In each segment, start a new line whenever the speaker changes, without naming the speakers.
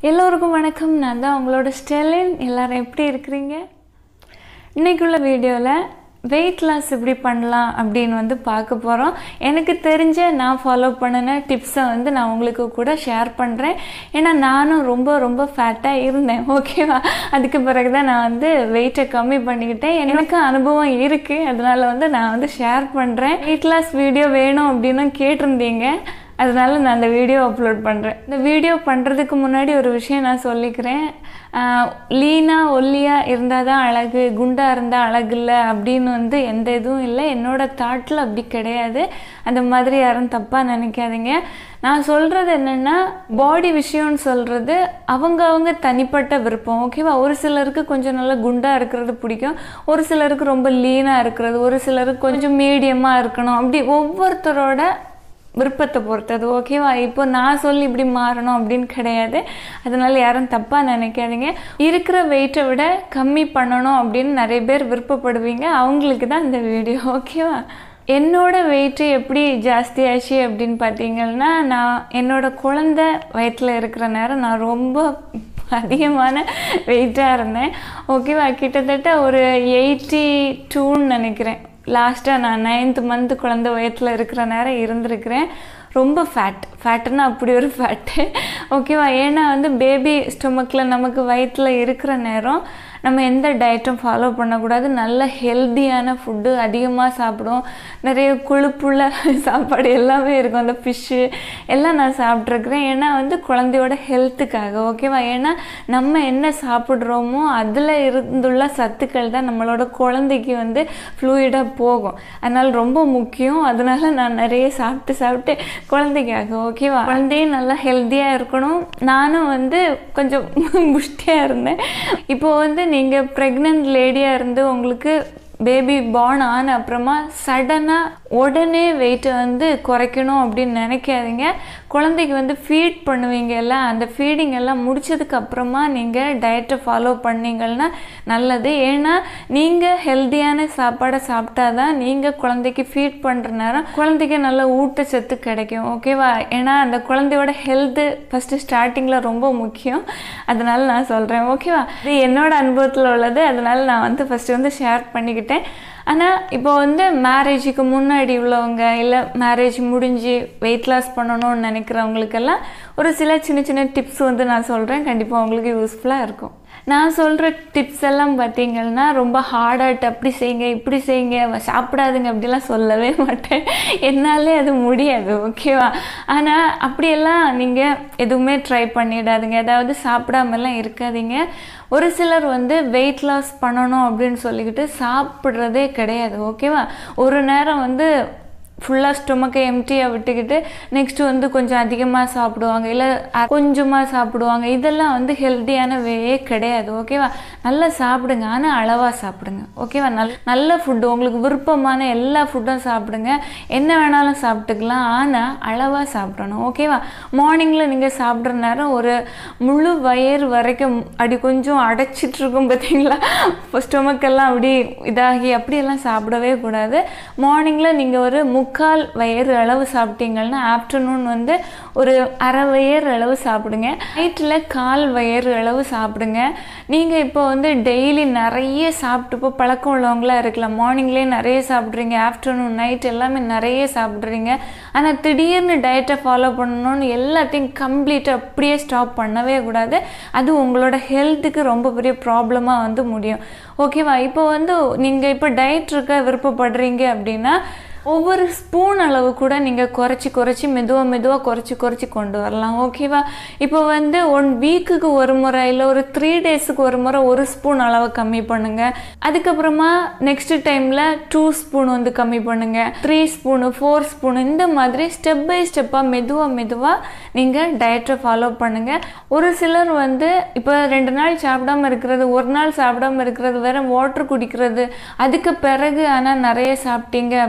எல்லோருக்கும் வணக்கம் நான் தான் உங்களோட ஸ்டெலின் எல்லாரும் எப்படி இருக்கிறீங்க இன்னைக்குள்ள வீடியோவில் வெயிட் லாஸ் எப்படி பண்ணலாம் அப்படின்னு வந்து பார்க்க போகிறோம் எனக்கு தெரிஞ்ச நான் ஃபாலோ பண்ணின டிப்ஸை வந்து நான் உங்களுக்கு கூட ஷேர் பண்ணுறேன் ஏன்னா நானும் ரொம்ப ரொம்ப ஃபேட்டாக இருந்தேன் ஓகேவா அதுக்கு பிறகு தான் நான் வந்து வெயிட்டை கம்மி பண்ணிக்கிட்டேன் எனக்கு அனுபவம் இருக்குது அதனால வந்து நான் வந்து ஷேர் பண்ணுறேன் வெயிட் லாஸ் வீடியோ வேணும் அப்படின்னு கேட்டிருந்தீங்க அதனால நான் அந்த வீடியோ அப்லோட் பண்ணுறேன் இந்த வீடியோ பண்ணுறதுக்கு முன்னாடி ஒரு விஷயம் நான் சொல்லிக்கிறேன் லீனாக ஒல்லியாக இருந்தால் தான் அழகு குண்டாக இருந்தால் அழகு இல்லை அப்படின்னு வந்து எந்த இதுவும் இல்லை என்னோட தாட்டில் அப்படி கிடையாது அந்த மாதிரி யாரும் தப்பாக நினைக்காதீங்க நான் சொல்கிறது என்னென்னா பாடி விஷயம்னு சொல்கிறது அவங்க அவங்க தனிப்பட்ட விருப்பம் ஓகேவா ஒரு சிலருக்கு கொஞ்சம் நல்லா குண்டாக இருக்கிறது பிடிக்கும் ஒரு சிலருக்கு ரொம்ப லீனாக இருக்கிறது ஒரு சிலருக்கு கொஞ்சம் மீடியமாக இருக்கணும் அப்படி ஒவ்வொருத்தரோட விருப்பத்தை பொறுத்தது ஓகேவா இப்போ நான் சொல்லி இப்படி மாறணும் அப்படின்னு கிடையாது அதனால யாரும் தப்பாக நினைக்காதீங்க இருக்கிற வெயிட்டை விட கம்மி பண்ணணும் அப்படின்னு நிறைய பேர் விருப்பப்படுவீங்க அவங்களுக்கு தான் இந்த வீடியோ ஓகேவா என்னோட வெயிட்டு எப்படி ஜாஸ்தி ஆச்சு அப்படின்னு பார்த்தீங்கன்னா நான் என்னோட குழந்த வயிற்றில் இருக்கிற நேரம் நான் ரொம்ப அதிகமான வெயிட்டாக இருந்தேன் ஓகேவா கிட்டத்தட்ட ஒரு எயிட்டி டூன்னு நினைக்கிறேன் லாஸ்ட்டாக நான் நைன்த் மந்த் குழந்த வயத்தில் இருக்கிற நேரம் இருந்திருக்கிறேன் ரொம்ப ஃபேட் ஃபேட்டுன்னா அப்படி ஒரு ஃபேட்டு ஓகேவா ஏன்னா வந்து பேபி ஸ்டொமக்கில் நமக்கு வயிற்றில் இருக்கிற நேரம் நம்ம எந்த டயட்டும் ஃபாலோ பண்ணக்கூடாது நல்ல ஹெல்த்தியான ஃபுட்டு அதிகமாக சாப்பிடுவோம் நிறைய கொழுப்புள்ள சாப்பாடு எல்லாமே இருக்கும் அந்த ஃபிஷ்ஷு எல்லாம் நான் சாப்பிட்ருக்குறேன் ஏன்னா வந்து குழந்தையோட ஹெல்த்துக்காக ஓகேவா ஏன்னா நம்ம என்ன சாப்பிட்றோமோ அதில் இருந்துள்ள சத்துக்கள் தான் நம்மளோட குழந்தைக்கு வந்து ஃப்ளூயிடாக போகும் அதனால் ரொம்ப முக்கியம் அதனால நான் நிறைய சாப்பிட்டு சாப்பிட்டு குழந்தைக்காக ஓகேவா குழந்தையும் நல்லா ஹெல்த்தியாக இருக்கணும் நானும் வந்து கொஞ்சம் புஷ்டியாக இருந்தேன் இப்போ வந்து நீங்கள் ப்ரெக்னென்ட் லேடியாக இருந்து உங்களுக்கு பேபி பார்ன் ஆன அப்புறமா சடனாக உடனே வெயிட்டை வந்து குறைக்கணும் அப்படின்னு நினைக்காதீங்க குழந்தைக்கு வந்து ஃபீட் பண்ணுவீங்கல்ல அந்த ஃபீடிங் எல்லாம் முடிச்சதுக்கு அப்புறமா நீங்கள் டயட்டை ஃபாலோ பண்ணீங்கன்னா நல்லது ஏன்னா நீங்கள் ஹெல்த்தியான சாப்பாடை சாப்பிட்டா தான் நீங்கள் குழந்தைக்கு ஃபீட் பண்ணுற நேரம் குழந்தைக்கு நல்ல ஊட்டச்சத்து கிடைக்கும் ஓகேவா ஏன்னா அந்த குழந்தையோட ஹெல்த்து ஃபஸ்ட்டு ஸ்டார்டிங்கில் ரொம்ப முக்கியம் அதனால நான் சொல்கிறேன் ஓகேவா இது என்னோட அனுபவத்தில் உள்ளது அதனால நான் வந்து ஃபஸ்ட்டு வந்து ஷேர் பண்ணிக்கிட்டேன் ஆனால் இப்போ வந்து மேரேஜுக்கு முன்னாடி உள்ளவங்க இல்லை மேரேஜ் முடிஞ்சு வெயிட் லாஸ் பண்ணணும்னு நினைக்கிறவங்களுக்கெல்லாம் ஒரு சில சின்ன சின்ன டிப்ஸ் வந்து நான் சொல்கிறேன் கண்டிப்பாக உங்களுக்கு யூஸ்ஃபுல்லாக இருக்கும் நான் சொல்கிற டிப்ஸ் எல்லாம் பார்த்தீங்கன்னா ரொம்ப ஹார்டாட் அப்படி செய்யுங்க இப்படி செய்யுங்க சாப்பிடாதுங்க அப்படிலாம் சொல்லவே மாட்டேன் என்னாலே அது முடியாது ஓகேவா ஆனால் அப்படியெல்லாம் நீங்கள் எதுவுமே ட்ரை பண்ணிடாதுங்க ஏதாவது சாப்பிடாமலாம் இருக்காதீங்க ஒரு சிலர் வந்து வெயிட் லாஸ் பண்ணணும் அப்படின்னு சொல்லிக்கிட்டு சாப்பிட்றதே கிடையாது ஓகேவா ஒரு நேரம் வந்து ஃபுல்லாக ஸ்டொமக்கை எம்டியாக விட்டுக்கிட்டு நெக்ஸ்ட்டு வந்து கொஞ்சம் அதிகமாக சாப்பிடுவாங்க இல்லை கொஞ்சமாக சாப்பிடுவாங்க இதெல்லாம் வந்து ஹெல்த்தியான வேயே கிடையாது ஓகேவா நல்லா சாப்பிடுங்க ஆனால் அளவாக சாப்பிடுங்க ஓகேவா நல் நல்ல ஃபுட்டு உங்களுக்கு விருப்பமான எல்லா ஃபுட்டும் சாப்பிடுங்க என்ன வேணாலும் சாப்பிட்டுக்கலாம் ஆனால் அளவாக சாப்பிடணும் ஓகேவா மார்னிங்கில் நீங்கள் சாப்பிட்ற நேரம் ஒரு முழு வயிறு வரைக்கும் அப்படி கொஞ்சம் அடைச்சிட்டு இருக்கும் பார்த்தீங்களா ஸ்டொமக்கெல்லாம் அப்படி இதாகி அப்படியெல்லாம் சாப்பிடவே கூடாது மார்னிங்கில் நீங்கள் ஒரு முக்கால் வயிறு அளவு சாப்பிட்டீங்கன்னா ஆஃப்டர்நூன் வந்து ஒரு அரை வயிறு அளவு சாப்பிடுங்க நைட்டில் கால் வயிறு அளவு சாப்பிடுங்க நீங்கள் இப்போ வந்து டெய்லி நிறைய சாப்பிட்டு இப்போ பழக்கம் உள்ளவங்களாக இருக்கலாம் மார்னிங்லேயே நிறைய சாப்பிட்றீங்க ஆஃப்டர்நூன் நைட் எல்லாமே நிறைய சாப்பிட்றீங்க ஆனால் திடீர்னு டயட்டை ஃபாலோ பண்ணணும்னு எல்லாத்தையும் கம்ப்ளீட்டாக அப்படியே ஸ்டாப் பண்ணவே கூடாது அது உங்களோட ஹெல்த்துக்கு ரொம்ப பெரிய ப்ராப்ளமாக வந்து முடியும் ஓகேவா இப்போ வந்து நீங்கள் இப்போ டயட் இருக்க விருப்பப்படுறீங்க அப்படின்னா ஒவ்வொரு ஸ்பூன் அளவு கூட நீங்கள் குறைச்சி குறைச்சி மெதுவாக மெதுவாக குறைச்சி குறைச்சி கொண்டு வரலாம் ஓகேவா இப்போ வந்து ஒன் வீக்குக்கு ஒரு முறை இல்லை ஒரு த்ரீ டேஸுக்கு ஒரு முறை ஒரு ஸ்பூன் அளவை கம்மி பண்ணுங்கள் அதுக்கப்புறமா நெக்ஸ்ட் டைமில் டூ ஸ்பூன் வந்து கம்மி பண்ணுங்கள் த்ரீ ஸ்பூனு ஃபோர் ஸ்பூனு இந்த மாதிரி ஸ்டெப் பை ஸ்டெப்பாக மெதுவாக மெதுவாக நீங்கள் டயட்டை ஃபாலோ பண்ணுங்கள் ஒரு சிலர் வந்து இப்போ ரெண்டு நாள் சாப்பிடாம இருக்கிறது ஒரு நாள் சாப்பிடாம இருக்கிறது வேற வாட்டர் குடிக்கிறது அதுக்கு பிறகு ஆனால் நிறைய சாப்பிட்டீங்க அப்படின்னா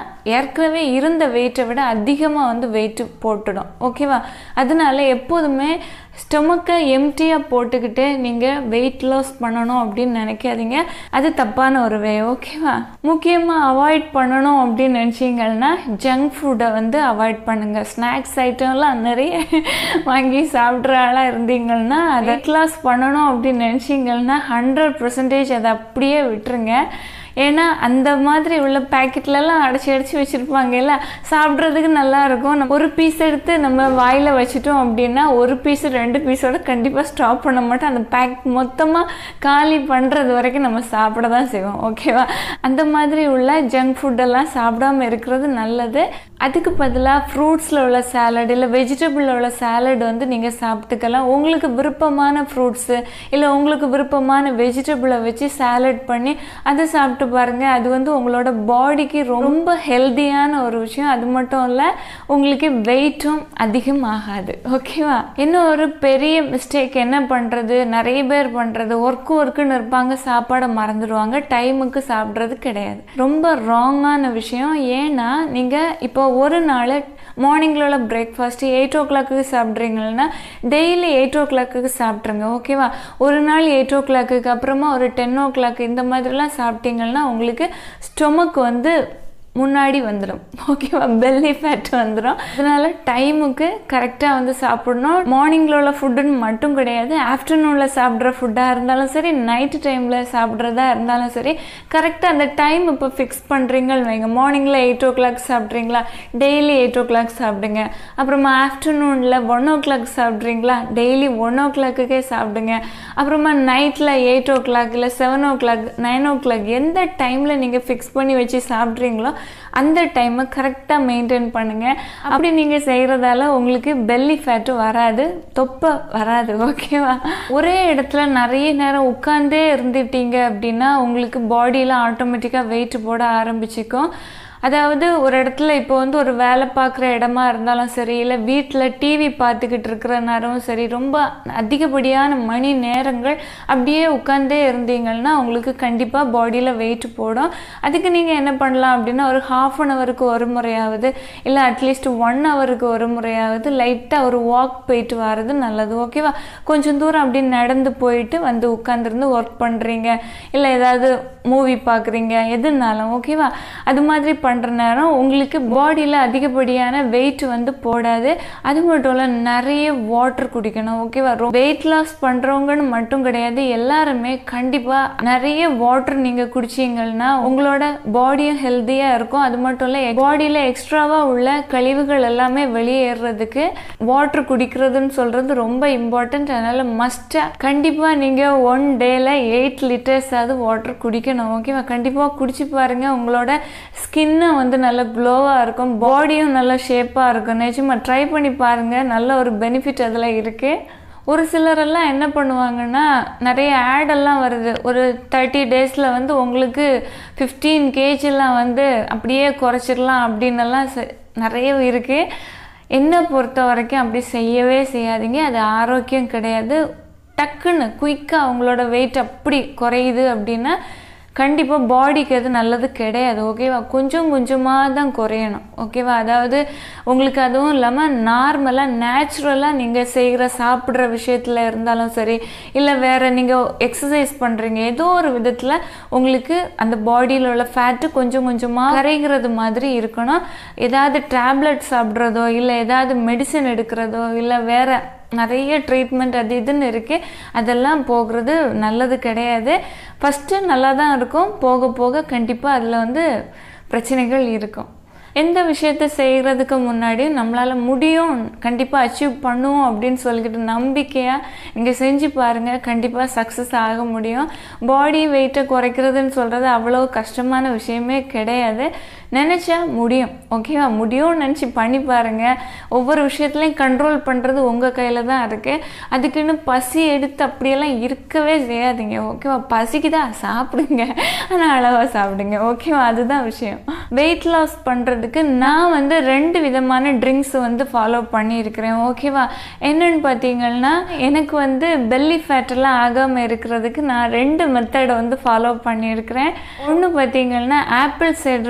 ஏற்கனவே இருந்த வெயிட்டை விட அதிகமாக வந்து வெயிட்டு போட்டுடும் ஓகேவா அதனால எப்போதுமே ஸ்டொமக்கை எம்டியாக போட்டுக்கிட்டு நீங்கள் வெயிட் லாஸ் பண்ணணும் அப்படின்னு நினைக்காதீங்க அது தப்பான ஒரு வே ஓகேவா முக்கியமாக அவாய்ட் பண்ணணும் அப்படின்னு நினச்சிங்கன்னா ஜங்க் ஃபுட்டை வந்து அவாய்ட் பண்ணுங்கள் ஸ்நாக்ஸ் ஐட்டம்லாம் நிறைய வாங்கி சாப்பிட்ற ஆளாக இருந்தீங்கன்னா வெயிட் லாஸ் பண்ணணும் அப்படின்னு நினச்சிங்கன்னா ஹண்ட்ரட் பர்சன்டேஜ் அதை அப்படியே விட்டுருங்க ஏன்னா அந்த மாதிரி உள்ள பேக்கெட்லலாம் அடைச்சி அடைச்சி வச்சுருப்பாங்க இல்லை சாப்பிட்றதுக்கு நல்லா இருக்கும் நம்ம ஒரு பீஸ் எடுத்து நம்ம வாயில் வச்சுட்டோம் அப்படின்னா ஒரு பீஸ் ரெண்டு பீஸோட கண்டிப்பாக ஸ்டாப் பண்ண மாட்டோம் அந்த பேக் மொத்தமாக காலி பண்ணுறது வரைக்கும் நம்ம சாப்பிட தான் செய்வோம் ஓகேவா அந்த மாதிரி உள்ள ஜங்க் ஃபுட்டெல்லாம் சாப்பிடாம இருக்கிறது நல்லது அதுக்கு பதிலாக ஃப்ரூட்ஸில் உள்ள சாலட் இல்லை வெஜிடபிளில் உள்ள சாலட் வந்து நீங்கள் சாப்பிட்டுக்கலாம் உங்களுக்கு விருப்பமான ஃப்ரூட்ஸு இல்லை உங்களுக்கு விருப்பமான வெஜிடபிளை வச்சு சாலட் பண்ணி அதை சாப்பிட்டு பாருங்கள் அது வந்து உங்களோட பாடிக்கு ரொம்ப ஹெல்த்தியான ஒரு விஷயம் அது மட்டும் இல்லை உங்களுக்கு வெயிட்டும் அதிகம் ஆகாது ஓகேவா இன்னும் ஒரு பெரிய மிஸ்டேக் என்ன பண்ணுறது நிறைய பேர் பண்ணுறது ஒர்க்கு ஒர்க்குன்னு இருப்பாங்க சாப்பாடை மறந்துடுவாங்க டைமுக்கு சாப்பிட்றது கிடையாது ரொம்ப ராங்கான விஷயம் ஏன்னா நீங்கள் இப்போ ஒரு நாள் மார்னிங்கில் உள்ள பிரேக்ஃபாஸ்ட்டு எயிட் ஓ கிளாக்கு சாப்பிட்றீங்கன்னா டெய்லி எயிட் ஓ கிளாக்கு சாப்பிட்ருங்க ஓகேவா ஒரு நாள் எயிட் ஓ கிளாக்கு அப்புறமா ஒரு டென் ஓ கிளாக் இந்த மாதிரிலாம் சாப்பிட்டீங்கன்னா உங்களுக்கு ஸ்டொமக் வந்து முன்னாடி வந்துடும் ஓகேவா பெல்லி ஃபேட் வந்துடும் அதனால டைமுக்கு கரெக்டாக வந்து சாப்பிடணும் மார்னிங்கில் உள்ள ஃபுட்டுன்னு மட்டும் கிடையாது ஆஃப்டர்நூனில் சாப்பிட்ற ஃபுட்டாக இருந்தாலும் சரி நைட்டு டைமில் சாப்பிட்றதா இருந்தாலும் சரி கரெக்டாக அந்த டைம் இப்போ ஃபிக்ஸ் பண்ணுறீங்கன்னு வைங்க மார்னிங்கில் எயிட் ஓ கிளாக் சாப்பிட்றீங்களா டெய்லி எயிட் ஓ கிளாக் சாப்பிடுங்க அப்புறமா ஆஃப்டர்நூனில் ஒன் ஓ கிளாக் சாப்பிட்றீங்களா டெய்லி ஒன் ஓ கிளாக்குக்கே சாப்பிடுங்க அப்புறமா நைட்டில் எயிட் ஓ கிளாக் இல்லை seven o'clock nine o'clock எந்த டைமில் நீங்கள் ஃபிக்ஸ் பண்ணி வச்சு சாப்பிட்றீங்களோ அந்த டைமை கரெக்டாக மெயின்டைன் பண்ணுங்கள் அப்படி நீங்கள் செய்கிறதால உங்களுக்கு பெல்லி ஃபேட்டு வராது தொப்பை வராது ஓகேவா ஒரே இடத்துல நிறைய நேரம் உட்காந்தே இருந்துட்டீங்க அப்படின்னா உங்களுக்கு பாடியில் ஆட்டோமேட்டிக்காக வெயிட் போட ஆரம்பிச்சிக்கும் அதாவது ஒரு இடத்துல இப்போ வந்து ஒரு வேலை பார்க்குற இடமா இருந்தாலும் சரி இல்லை வீட்டில் டிவி பார்த்துக்கிட்டு இருக்கிற நேரமும் சரி ரொம்ப அதிகப்படியான மணி நேரங்கள் அப்படியே உட்காந்தே இருந்தீங்கன்னா உங்களுக்கு கண்டிப்பாக பாடியில் வெயிட் போடும் அதுக்கு நீங்கள் என்ன பண்ணலாம் அப்படின்னா ஒரு ஹாஃப் அன் ஹவருக்கு ஒரு முறையாவது இல்லை அட்லீஸ்ட் ஒன் ஹவருக்கு ஒரு முறையாவது லைட்டாக ஒரு வாக் போயிட்டு வர்றது நல்லது ஓகேவா கொஞ்சம் தூரம் அப்படி நடந்து போயிட்டு வந்து உட்காந்துருந்து ஒர்க் பண்ணுறீங்க இல்லை ஏதாவது மூவி பார்க்குறீங்க எதுனாலும் ஓகேவா அது மாதிரி பண்ணுற நேரம் உங்களுக்கு பாடியில் அதிகப்படியான வெயிட் வந்து போடாது அது மட்டும் இல்லை நிறைய வாட்டர் குடிக்கணும் ஓகேவா வெயிட் லாஸ் பண்ணுறவங்கன்னு மட்டும் கிடையாது எல்லாருமே கண்டிப்பாக நிறைய வாட்டர் நீங்கள் குடிச்சீங்கன்னா உங்களோட பாடியும் ஹெல்த்தியாக இருக்கும் அது மட்டும் இல்லை பாடியில் எக்ஸ்ட்ராவாக உள்ள கழிவுகள் எல்லாமே வெளியேறதுக்கு வாட்டர் குடிக்கிறதுன்னு சொல்கிறது ரொம்ப இம்பார்ட்டன்ட் அதனால் மஸ்ட்டாக கண்டிப்பாக நீங்கள் ஒன் டேல எயிட் லிட்டர்ஸ் ஆகுது வாட்டர் குடிக்கணும் ஓகேவா கண்டிப்பாக குடிச்சு பாருங்கள் உங்களோட ஸ்கின்னை வந்து நல்ல க்ளோவாக இருக்கும் பாடியும் நல்ல ஷேப்பாக இருக்கும் நிஜமா ட்ரை பண்ணி பாருங்கள் நல்ல ஒரு பெனிஃபிட் அதில் இருக்குது ஒரு சிலரெல்லாம் என்ன பண்ணுவாங்கன்னா நிறைய ஆடெல்லாம் வருது ஒரு தேர்ட்டி டேஸில் வந்து உங்களுக்கு ஃபிஃப்டீன் கேஜிலாம் வந்து அப்படியே குறைச்சிடலாம் அப்படின்னெல்லாம் நிறைய இருக்குது என்னை பொறுத்த வரைக்கும் அப்படி செய்யவே செய்யாதீங்க அது ஆரோக்கியம் கிடையாது டக்குன்னு குயிக்காக அவங்களோட வெயிட் அப்படி குறையுது அப்படின்னா கண்டிப்பாக பாடிக்கு அது நல்லது கிடையாது ஓகேவா கொஞ்சம் கொஞ்சமாக தான் குறையணும் ஓகேவா அதாவது உங்களுக்கு அதுவும் இல்லாமல் நார்மலாக நேச்சுரலாக நீங்கள் செய்கிற சாப்பிட்ற விஷயத்தில் இருந்தாலும் சரி இல்லை வேறு நீங்கள் எக்ஸசைஸ் பண்ணுறீங்க ஏதோ ஒரு விதத்தில் உங்களுக்கு அந்த பாடியில் உள்ள ஃபேட்டு கொஞ்சம் கொஞ்சமாக கரைகிறது மாதிரி இருக்கணும் ஏதாவது டேப்லெட் சாப்பிட்றதோ இல்லை ஏதாவது மெடிசன் எடுக்கிறதோ இல்லை வேறு நிறைய ட்ரீட்மெண்ட் அது இதுன்னு இருக்குது அதெல்லாம் போகிறது நல்லது கிடையாது ஃபஸ்ட்டு நல்லா தான் இருக்கும் போக போக கண்டிப்பாக அதில் வந்து பிரச்சனைகள் இருக்கும் எந்த விஷயத்த செய்கிறதுக்கு முன்னாடி நம்மளால் முடியும் கண்டிப்பாக அச்சீவ் பண்ணுவோம் அப்படின்னு சொல்லிக்கிட்டு நம்பிக்கையாக நீங்கள் செஞ்சு பாருங்கள் கண்டிப்பாக சக்ஸஸ் ஆக முடியும் பாடி வெயிட்டை குறைக்கிறதுன்னு சொல்கிறது அவ்வளோ கஷ்டமான விஷயமே கிடையாது நினச்சா முடியும் ஓகேவா முடியும்னு நினச்சி பண்ணி பாருங்கள் ஒவ்வொரு விஷயத்துலையும் கண்ட்ரோல் பண்ணுறது உங்கள் கையில் தான் இருக்குது அதுக்குன்னு பசி எடுத்து அப்படியெல்லாம் இருக்கவே செய்யாதீங்க ஓகேவா பசிக்குதா சாப்பிடுங்க ஆனால் அளவாக சாப்பிடுங்க ஓகேவா அதுதான் விஷயம் வெயிட் லாஸ் பண்ணுறதுக்கு நான் வந்து ரெண்டு விதமான ட்ரிங்க்ஸ் வந்து ஃபாலோ பண்ணியிருக்கிறேன் ஓகேவா என்னன்னு பார்த்தீங்கன்னா எனக்கு வந்து பெல்லி ஃபேட்டெல்லாம் ஆகாமல் இருக்கிறதுக்கு நான் ரெண்டு மெத்தடை வந்து ஃபாலோ பண்ணியிருக்கிறேன் ஒன்று பார்த்தீங்கன்னா ஆப்பிள் சைடர் வினிகர்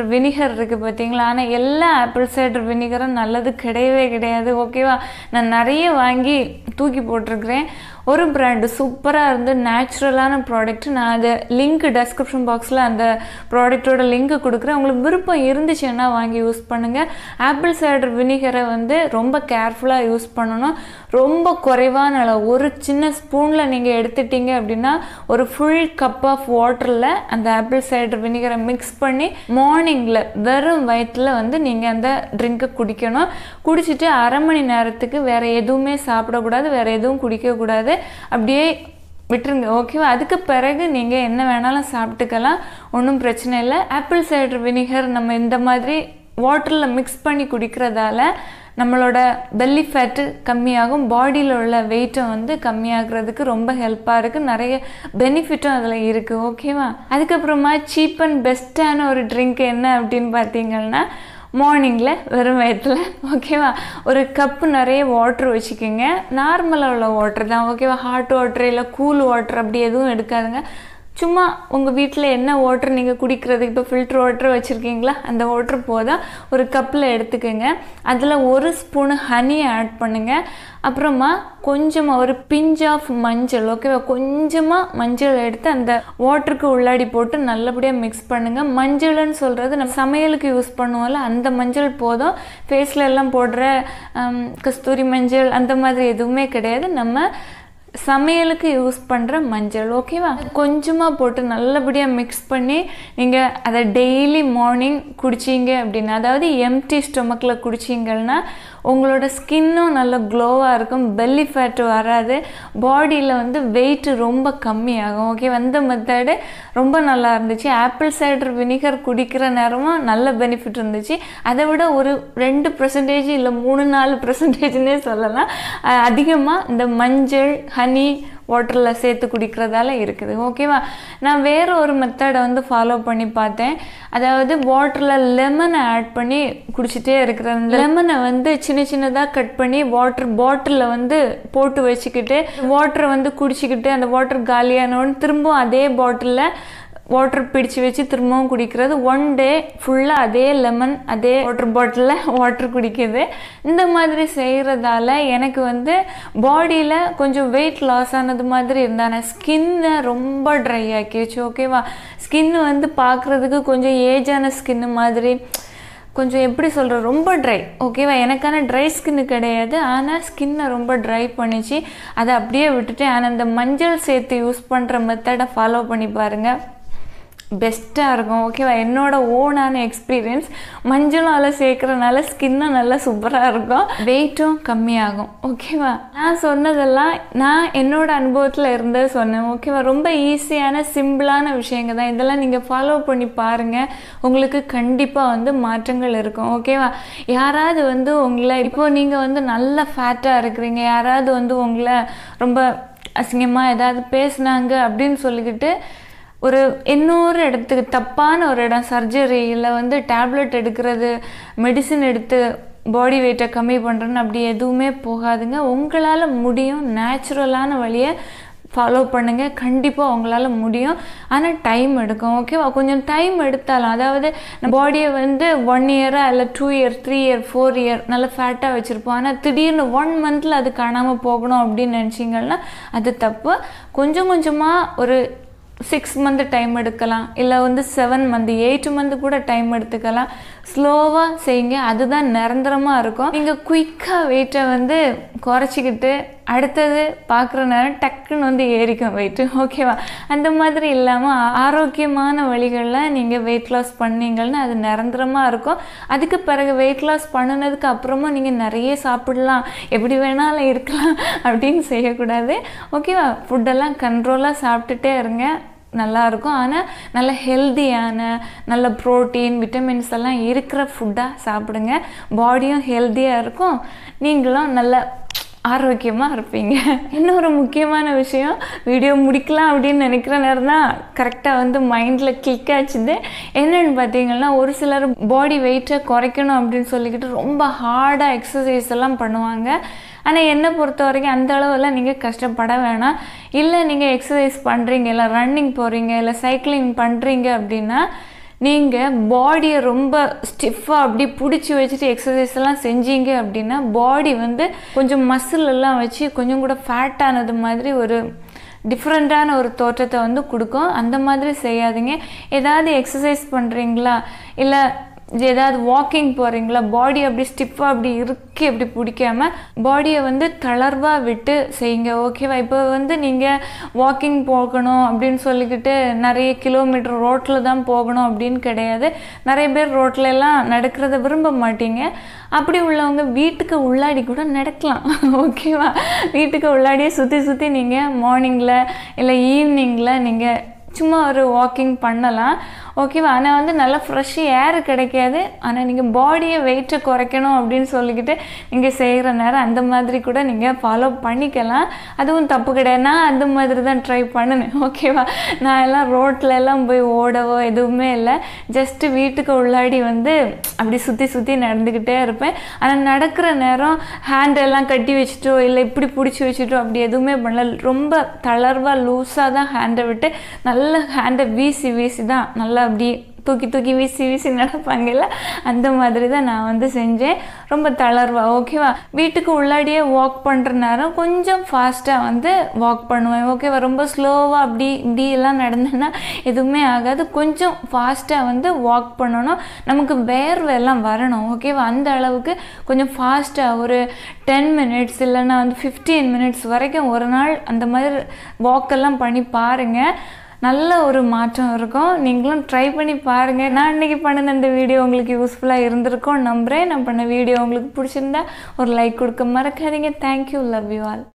வினிகர் இருக்குது பார்த்தீங்களா ஆனால் எல்லா ஆப்பிள் சைடர் வினிகரும் நல்லது கிடையவே கிடையாது ஓகேவா நான் நிறைய வாங்கி தூக்கி போட்டிருக்கிறேன் ஒரு பிராண்டு சூப்பராக இருந்து நேச்சுரலான ப்ராடக்ட் நான் அதை லிங்க் டெஸ்கிரிப்ஷன் பாக்ஸில் அந்த ப்ராடக்ட்டோட லிங்க் கொடுக்குறேன் உங்களுக்கு விருப்பம் இருந்துச்சுன்னா வாங்கி யூஸ் பண்ணுங்கள் ஆப்பிள் சைடர் வினிகரை வந்து ரொம்ப கேர்ஃபுல்லாக யூஸ் பண்ணணும் ரொம்ப குறைவான அளவு ஒரு சின்ன ஸ்பூனில் நீங்கள் எடுத்துட்டீங்க அப்படின்னா ஒரு ஃபுல் கப் ஆஃப் வாட்டரில் அந்த ஆப்பிள் சைடர் வினிகரை மிக்ஸ் பண்ணி மார்னிங்கில் வெறும் வயிற்றில் வந்து நீங்கள் அந்த ட்ரிங்கை குடிக்கணும் குடிச்சிட்டு அரை மணி நேரத்துக்கு வேறு எதுவுமே சாப்பிடக்கூடாது வேறு எதுவும் குடிக்கக்கூடாது அப்படியே விட்டுருங்க ஓகேவா அதுக்கு பிறகு நீங்கள் என்ன வேணாலும் சாப்பிட்டுக்கலாம் ஒன்றும் பிரச்சனை இல்லை ஆப்பிள் சைடர் வினிகர் நம்ம இந்த மாதிரி வாட்டரில் மிக்ஸ் பண்ணி குடிக்கிறதால நம்மளோட பெல்லி ஃபேட்டு கம்மியாகும் பாடியில் உள்ள வெயிட்டும் வந்து கம்மியாகிறதுக்கு ரொம்ப ஹெல்ப்பாக இருக்குது நிறைய பெனிஃபிட்டும் அதில் இருக்குது ஓகேவா அதுக்கப்புறமா சீப் அண்ட் பெஸ்ட்டான ஒரு ட்ரிங்க் என்ன அப்படின்னு பார்த்தீங்கன்னா மார்னிங்கில் வெறும் வயிற்றில் ஓகேவா ஒரு கப்பு நிறைய வாட்ரு வச்சுக்கோங்க நார்மலாக உள்ள வாட்டர் தான் ஓகேவா ஹாட் வாட்டர் இல்லை கூல் வாட்டர் அப்படி எதுவும் எடுக்காதுங்க சும்மா உங்கள் வீட்டில் என்ன வாட்டர் நீங்கள் குடிக்கிறதுக்கு இப்போ ஃபில்ட்ரு வாட்டர் வச்சுருக்கீங்களா அந்த வாட்டர் போதும் ஒரு கப்பில் எடுத்துக்கோங்க அதில் ஒரு ஸ்பூனு ஹனியை ஆட் பண்ணுங்கள் அப்புறமா கொஞ்சமாக ஒரு பிஞ்ச் ஆஃப் மஞ்சள் ஓகேவா கொஞ்சமாக மஞ்சள் எடுத்து அந்த வாட்டருக்கு உள்ளாடி போட்டு நல்லபடியாக மிக்ஸ் பண்ணுங்கள் மஞ்சள்னு சொல்கிறது நம்ம சமையலுக்கு யூஸ் பண்ணுவோம்ல அந்த மஞ்சள் போதும் ஃபேஸில் எல்லாம் போடுற கஸ்தூரி மஞ்சள் அந்த மாதிரி எதுவுமே கிடையாது நம்ம சமையலுக்கு யூஸ் பண்ணுற மஞ்சள் ஓகேவா கொஞ்சமாக போட்டு நல்லபடியாக மிக்ஸ் பண்ணி நீங்கள் அதை டெய்லி மார்னிங் குடிச்சிங்க அப்படின்னா அதாவது எம்டி ஸ்டொமக்கில் குடிச்சிங்கன்னா உங்களோட ஸ்கின்னும் நல்ல க்ளோவாக இருக்கும் பெல்லி ஃபேட்டு வராது பாடியில் வந்து வெயிட்டு ரொம்ப கம்மியாகும் ஓகே அந்த மெத்தடு ரொம்ப நல்லா இருந்துச்சு ஆப்பிள் சைடர் வினிகர் குடிக்கிற நேரமும் நல்ல பெனிஃபிட் இருந்துச்சு அதை விட ஒரு ரெண்டு பர்சன்டேஜ் இல்லை மூணு நாலு பர்சன்டேஜ்னே சொல்லலாம் அதிகமாக இந்த மஞ்சள் ஹனி வாட்டரில் சேர்த்து குடிக்கிறதால இருக்குது ஓகேவா நான் வேறு ஒரு மெத்தடை வந்து ஃபாலோ பண்ணி பார்த்தேன் அதாவது வாட்டரில் லெமனை ஆட் பண்ணி குடிச்சிட்டே இருக்கிறேன் லெமனை வந்து சின்ன சின்னதாக கட் பண்ணி வாட்டர் பாட்டிலில் வந்து போட்டு வச்சுக்கிட்டு வாட்டரை வந்து குடிச்சிக்கிட்டு அந்த வாட்டர் காலியானோன்னு திரும்பவும் அதே பாட்டிலில் வாட்டர் பிடிச்சி வச்சு திரும்பவும் குடிக்கிறது ஒன் டே ஃபுல்லாக அதே லெமன் அதே வாட்டர் பாட்டிலில் வாட்டர் குடிக்குது இந்த மாதிரி செய்கிறதால எனக்கு வந்து பாடியில் கொஞ்சம் வெயிட் லாஸ் ஆனது மாதிரி இருந்தானே ஸ்கின்னை ரொம்ப ட்ரை ஆக்கிடுச்சு ஓகேவா ஸ்கின் வந்து பார்க்குறதுக்கு கொஞ்சம் ஏஜான ஸ்கின்னு மாதிரி கொஞ்சம் எப்படி சொல்கிற ரொம்ப ட்ரை ஓகேவா எனக்கான ட்ரை ஸ்கின்னு கிடையாது ஆனால் ஸ்கின்னை ரொம்ப ட்ரை பண்ணிச்சு அதை அப்படியே விட்டுட்டேன் ஆனால் அந்த மஞ்சள் சேர்த்து யூஸ் பண்ணுற மெத்தடை ஃபாலோ பண்ணி பாருங்கள் பெஸ்ட்டாக இருக்கும் ஓகேவா என்னோட ஓனான எக்ஸ்பீரியன்ஸ் மஞ்சளும் அதில் சேர்க்குறனால ஸ்கின்னும் நல்லா சூப்பராக இருக்கும் வெயிட்டும் கம்மியாகும் ஓகேவா நான் சொன்னதெல்லாம் நான் என்னோட அனுபவத்தில் இருந்தது சொன்னேன் ஓகேவா ரொம்ப ஈஸியான சிம்பிளான விஷயங்க தான் இதெல்லாம் நீங்கள் ஃபாலோ பண்ணி பாருங்கள் உங்களுக்கு கண்டிப்பாக வந்து மாற்றங்கள் இருக்கும் ஓகேவா யாராவது வந்து உங்களை இப்போ நீங்கள் வந்து நல்ல ஃபேட்டாக இருக்கிறீங்க யாராவது வந்து உங்களை ரொம்ப அசிங்கமாக ஏதாவது பேசுனாங்க அப்படின்னு சொல்லிக்கிட்டு ஒரு இன்னொரு இடத்துக்கு தப்பான ஒரு இடம் சர்ஜரியில் வந்து டேப்லெட் எடுக்கிறது மெடிசின் எடுத்து பாடி வெயிட்டை கம்மி பண்ணுறேன்னு அப்படி எதுவுமே போகாதுங்க உங்களால் முடியும் நேச்சுரலான வழியை ஃபாலோ பண்ணுங்கள் கண்டிப்பாக உங்களால் முடியும் ஆனால் டைம் எடுக்கும் ஓகேவா கொஞ்சம் டைம் எடுத்தாலும் அதாவது பாடியை வந்து ஒன் இயராக இல்லை two year three year four year நல்ல ஃபேட்டாக வச்சுருப்போம் ஆனால் திடீர்னு ஒன் மந்தில் அது காணாமல் போகணும் அப்படின்னு நினச்சிங்கன்னா அது தப்பு கொஞ்சம் கொஞ்சமாக ஒரு சிக்ஸ் மந்த் டைம் எடுக்கலாம் இல்லை வந்து செவன் மந்த் எயிட் மந்த் கூட டைம் எடுத்துக்கலாம் ஸ்லோவாக செய்யுங்க அதுதான் நிரந்தரமாக இருக்கும் நீங்கள் குயிக்காக வெயிட்டை வந்து குறைச்சிக்கிட்டு அடுத்தது பார்க்குற நேரம் டக்குன்னு வந்து ஏறிக்கும் வெயிட்டு ஓகேவா அந்த மாதிரி இல்லாமல் ஆரோக்கியமான வழிகளில் நீங்கள் வெயிட் லாஸ் பண்ணீங்கன்னா அது நிரந்தரமாக இருக்கும் அதுக்கு பிறகு வெயிட் லாஸ் பண்ணினதுக்கு அப்புறமா நீங்கள் நிறைய சாப்பிடலாம் எப்படி வேணாலும் இருக்கலாம் அப்படின்னு செய்யக்கூடாது ஓகேவா ஃபுட்டெல்லாம் கண்ட்ரோலாக சாப்பிட்டுட்டே இருங்க நல்லாயிருக்கும் ஆனால் நல்ல ஹெல்த்தியான நல்ல ப்ரோட்டீன் விட்டமின்ஸ் எல்லாம் இருக்கிற ஃபுட்டாக சாப்பிடுங்க பாடியும் ஹெல்த்தியாக இருக்கும் நீங்களும் நல்ல ஆரோக்கியமாக இருப்பீங்க இன்னொரு முக்கியமான விஷயம் வீடியோ முடிக்கலாம் அப்படின்னு நினைக்கிற நேரம் தான் கரெக்டாக வந்து மைண்டில் கிளிக் ஆச்சுது என்னென்னு பார்த்தீங்கன்னா ஒரு சிலர் பாடி வெயிட்டை குறைக்கணும் அப்படின்னு சொல்லிக்கிட்டு ரொம்ப ஹார்டாக எக்ஸசைஸ் எல்லாம் பண்ணுவாங்க ஆனால் என்னை பொறுத்த வரைக்கும் அந்த அளவெல்லாம் நீங்கள் கஷ்டப்பட வேணாம் இல்லை நீங்கள் எக்ஸசைஸ் பண்ணுறீங்க இல்லை ரன்னிங் போகிறீங்க இல்லை சைக்கிளிங் பண்ணுறீங்க அப்படின்னா நீங்கள் பாடியை ரொம்ப ஸ்டிஃபாக அப்படி பிடிச்சி வச்சுட்டு எக்ஸசைஸ் எல்லாம் செஞ்சீங்க அப்படின்னா பாடி வந்து கொஞ்சம் மசில் எல்லாம் வச்சு கொஞ்சம் கூட ஃபேட் ஆனது மாதிரி ஒரு டிஃப்ரெண்ட்டான ஒரு தோற்றத்தை வந்து கொடுக்கும் அந்த மாதிரி செய்யாதீங்க ஏதாவது எக்ஸசைஸ் பண்ணுறீங்களா இல்லை ஏதாவது வாக்கிங் போகிறீங்களா பாடி அப்படி ஸ்டிஃபாக அப்படி இறுக்கி அப்படி பிடிக்காம பாடியை வந்து தளர்வாக விட்டு செய்யுங்க ஓகேவா இப்போ வந்து நீங்கள் வாக்கிங் போகணும் அப்படின்னு சொல்லிக்கிட்டு நிறைய கிலோமீட்டர் ரோட்டில் தான் போகணும் அப்படின்னு கிடையாது நிறைய பேர் ரோட்ல எல்லாம் நடக்கிறத விரும்ப மாட்டீங்க அப்படி உள்ளவங்க வீட்டுக்கு உள்ளாடி கூட நடக்கலாம் ஓகேவா வீட்டுக்கு உள்ளாடியே சுற்றி சுற்றி நீங்கள் மார்னிங்கில் இல்லை ஈவினிங்கில் நீங்கள் சும்மா ஒரு வாக்கிங் பண்ணலாம் ஓகேவா ஆனால் வந்து நல்லா ஃப்ரெஷ் ஏர் கிடைக்காது ஆனால் நீங்கள் பாடியை வெயிட்டை குறைக்கணும் அப்படின்னு சொல்லிக்கிட்டு நீங்கள் செய்கிற நேரம் அந்த மாதிரி கூட நீங்கள் ஃபாலோ பண்ணிக்கலாம் அதுவும் தப்பு கிடையாது நான் அந்த மாதிரி தான் ட்ரை பண்ணினேன் ஓகேவா நான் எல்லாம் ரோட்டில் எல்லாம் போய் ஓடவோ எதுவுமே இல்லை ஜஸ்ட்டு வீட்டுக்கு உள்ளாடி வந்து அப்படி சுற்றி சுற்றி நடந்துக்கிட்டே இருப்பேன் ஆனால் நடக்கிற நேரம் ஹேண்ட் எல்லாம் கட்டி வச்சுட்டோ இல்லை இப்படி பிடிச்சி வச்சுட்டோ அப்படி எதுவுமே பண்ணல ரொம்ப தளர்வாக லூஸாக தான் ஹேண்டை விட்டு நல்ல ஹேண்டை வீசி வீசி தான் நல்லா அப்படி தூக்கி தூக்கி வீசி வீசி நடப்பாங்கல்ல அந்த மாதிரி தான் நான் வந்து செஞ்சேன் ரொம்ப தளர்வா ஓகேவா வீட்டுக்கு உள்ளாடியே வாக் பண்ணுற நேரம் கொஞ்சம் ஃபாஸ்ட்டாக வந்து வாக் பண்ணுவேன் ஓகேவா ரொம்ப ஸ்லோவாக அப்படி இப்படி எல்லாம் நடந்தேன்னா எதுவுமே ஆகாது கொஞ்சம் ஃபாஸ்ட்டாக வந்து வாக் பண்ணணும் நமக்கு வேர்வை எல்லாம் வரணும் ஓகேவா அந்த அளவுக்கு கொஞ்சம் ஃபாஸ்ட்டாக ஒரு டென் மினிட்ஸ் இல்லைன்னா வந்து ஃபிஃப்டீன் மினிட்ஸ் வரைக்கும் ஒரு நாள் அந்த மாதிரி வாக்கெல்லாம் பண்ணி பாருங்கள் நல்ல ஒரு மாற்றம் இருக்கும் நீங்களும் ட்ரை பண்ணி பாருங்கள் நான் இன்றைக்கி பண்ணின இந்த வீடியோ உங்களுக்கு யூஸ்ஃபுல்லாக இருந்திருக்கும் நம்புகிறேன் நான் பண்ண வீடியோ உங்களுக்கு பிடிச்சிருந்தா ஒரு லைக் கொடுக்க மறக்காதீங்க தேங்க்யூ லவ் யூ ஆல்